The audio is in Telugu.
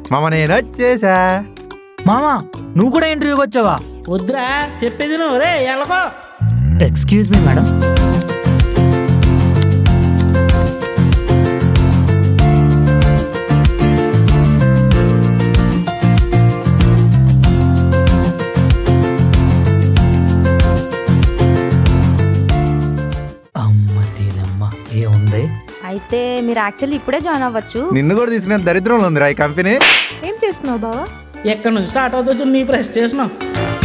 మామ నేను వచ్చేసా మామా నువ్వు కూడా ఇంటర్వ్యూకి వచ్చావా వద్దురా చెప్పేది నువ్వు రే ఎలాగో ఎక్స్క్యూజ్ మీ మేడం అమ్మ దీనమ్మ ఏముంది అయితే మీరు యాక్చువల్లీ ఇప్పుడే జాయిన్ అవ్వచ్చు నిన్ను కూడా తీసుకునే దరిద్రంలో ఉందిరా ఈ కంపెనీ ఏం చేస్తున్నావు బావా ఎక్కడి నుంచి స్టార్ట్ అవుతుంది నీ ప్రెస్టేషన్